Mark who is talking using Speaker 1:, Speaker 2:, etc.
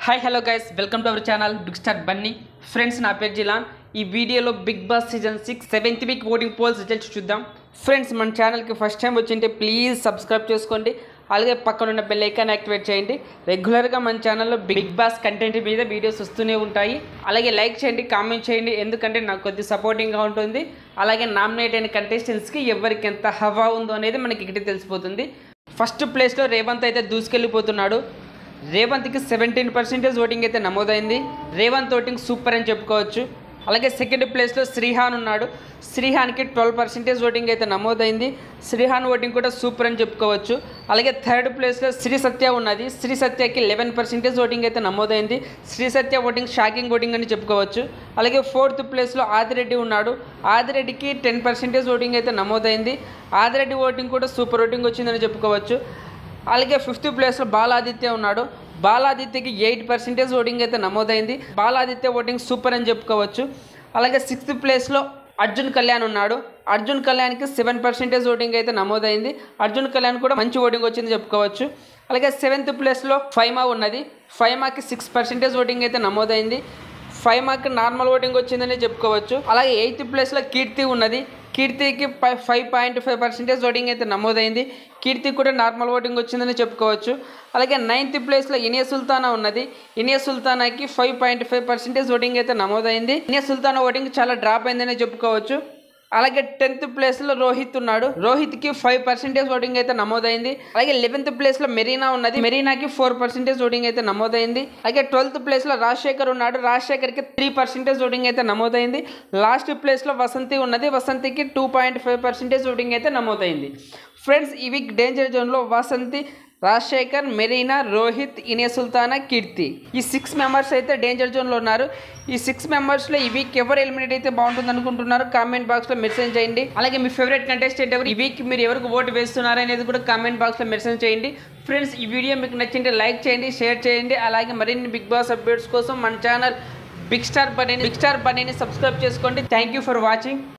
Speaker 1: hi hello guys welcome to our channel big star Bunny friends నా పేరు జిలాన్ ఈ వీడియోలో Bigg Boss season six seventh week voting polls results చూద్దాం friends మన ఛానల్కి ఫస్ట్ టైం వచ్చింటే ప్లీజ్ సబ్స్క్రైబ్ చేసుకోండి అలాగే పక్కన ఉన్న బెల్ ఐకాన్ యాక్టివేట్ చేయండి రెగ్యులర్గా మన ఛానల్లో బిగ్ బాస్ కంటెంట్ మీద వీడియోస్ వస్తూనే ఉంటాయి అలాగే లైక్ చేయండి కామెంట్ చేయండి ఎందుకంటే నాకు కొద్ది సపోర్టింగ్గా ఉంటుంది అలాగే నామినేట్ అయిన కంటెస్టెంట్స్కి ఎవరికి ఎంత హవా ఉందో అనేది మనకి ఇక్కడ తెలిసిపోతుంది ఫస్ట్ ప్లేస్లో రేవంత్ అయితే దూసుకెళ్ళిపోతున్నాడు రేవంత్కి సెవెంటీన్ పర్సెంటేజ్ ఓటింగ్ అయితే నమోదైంది రేవంత్ ఓటింగ్ సూపర్ అని చెప్పుకోవచ్చు అలాగే సెకండ్ ప్లేస్లో శ్రీహాన్ ఉన్నాడు శ్రీహాన్కి ట్వెల్వ్ పర్సెంటేజ్ ఓటింగ్ అయితే నమోదైంది శ్రీహాన్ ఓటింగ్ కూడా సూపర్ అని చెప్పుకోవచ్చు అలాగే థర్డ్ ప్లేస్లో శ్రీ సత్య ఉన్నది శ్రీ సత్యకి లెవెన్ పర్సెంటేజ్ ఓటింగ్ అయితే నమోదైంది Sri Satya voting shocking voting అని చెప్పుకోవచ్చు అలాగే ఫోర్త్ ప్లేస్లో ఆదిరెడ్డి ఉన్నాడు ఆదిరెడ్డికి టెన్ పర్సెంటేజ్ ఓటింగ్ అయితే నమోదైంది ఆదిరెడ్డి ఓటింగ్ కూడా సూపర్ ఓటింగ్ వచ్చిందని చెప్పుకోవచ్చు అలాగే ఫిఫ్త్ ప్లేస్లో బాలాదిత్య ఉన్నాడు బాలాదిత్యకి ఎయిట్ పర్సెంటేజ్ ఓటింగ్ అయితే నమోదైంది బాలాదిత్య ఓటింగ్ సూపర్ అని చెప్పుకోవచ్చు అలాగే సిక్స్త్ ప్లేస్లో అర్జున్ కళ్యాణ్ ఉన్నాడు అర్జున్ కళ్యాణ్కి సెవెన్ పర్సెంటేజ్ ఓటింగ్ అయితే నమోదైంది అర్జున్ కళ్యాణ్ కూడా మంచి ఓటింగ్ వచ్చింది చెప్పుకోవచ్చు అలాగే సెవెంత్ ప్లేస్లో ఫైమా ఉన్నది ఫైమాకి సిక్స్ పర్సెంటేజ్ ఓటింగ్ అయితే నమోదైంది ఫైవ్ మార్క్ నార్మల్ ఓటింగ్ వచ్చిందని చెప్పుకోవచ్చు అలాగే ఎయిత్ ప్లేస్లో కీర్తి ఉన్నది కీర్తికి five point five percentage voting అయితే నమోదైంది కీర్తి కూడా నార్మల్ ఓటింగ్ వచ్చిందని చెప్పుకోవచ్చు అలాగే నైన్త్ ప్లేస్లో ఇనియా సుల్తానా ఉన్నది ఇనియా సుల్తానాకి five point five percentage voting అయితే నమోదైంది ఇనియా సుల్తానా ఓటింగ్ చాలా డ్రాప్ అయిందని చెప్పుకోవచ్చు అలాగే టెన్త్ ప్లేస్లో రోహిత్ ఉన్నాడు రోహిత్కి ఫైవ్ పర్సెంటేజ్ ఓటింగ్ అయితే నమోదైంది అలాగే లెవెన్త్ ప్లేస్లో మెరీనా ఉన్నది మెరీనాకి ఫోర్ పర్సెంటేజ్ ఓటింగ్ అయితే నమోదైంది అలాగే ట్వెల్త్ ప్లేస్లో రాజశేఖర్ ఉన్నాడు రాజశేఖర్కి త్రీ పర్సెంటేజ్ ఓటింగ్ అయితే నమోదైంది లాస్ట్ ప్లేస్లో వసంతి ఉన్నది వసంతికి two point five percentage voting అయితే నమోదైంది ఫ్రెండ్స్ ఈ వీక్ డేంజర్ జోన్లో వసంతి రాజశేఖర్ మెరీనా రోహిత్ ఇనియా సుల్తానా కీర్తి ఈ సిక్స్ మెంబర్స్ అయితే డేంజర్ జోన్లో ఉన్నారు ఈ సిక్స్ మెంబర్స్లో ఈ వీక్ ఎవరు ఎలిమినేట్ అయితే బాగుంటుంది అనుకుంటున్నారు కామెంట్ బాక్స్లో మెసేజ్ చేయండి అలాగే మీ ఫేవరెట్ కంటెస్టెంట్ ఎవరు ఈ వీక్ మీరు ఎవరికి ఓటు వేస్తున్నారు అనేది కూడా కామెంట్ బాక్స్లో మెసేజ్ చేయండి ఫ్రెండ్స్ ఈ వీడియో మీకు నచ్చింటే లైక్ చేయండి షేర్ చేయండి అలాగే మరిన్ని బిగ్ బాస్ అప్డేట్స్ కోసం మన ఛానల్ బిగ్ స్టార్ బనీని బిగ్ స్టార్ బనీని సబ్స్క్రైబ్ చేసుకోండి థ్యాంక్ యూ ఫర్ వాచింగ్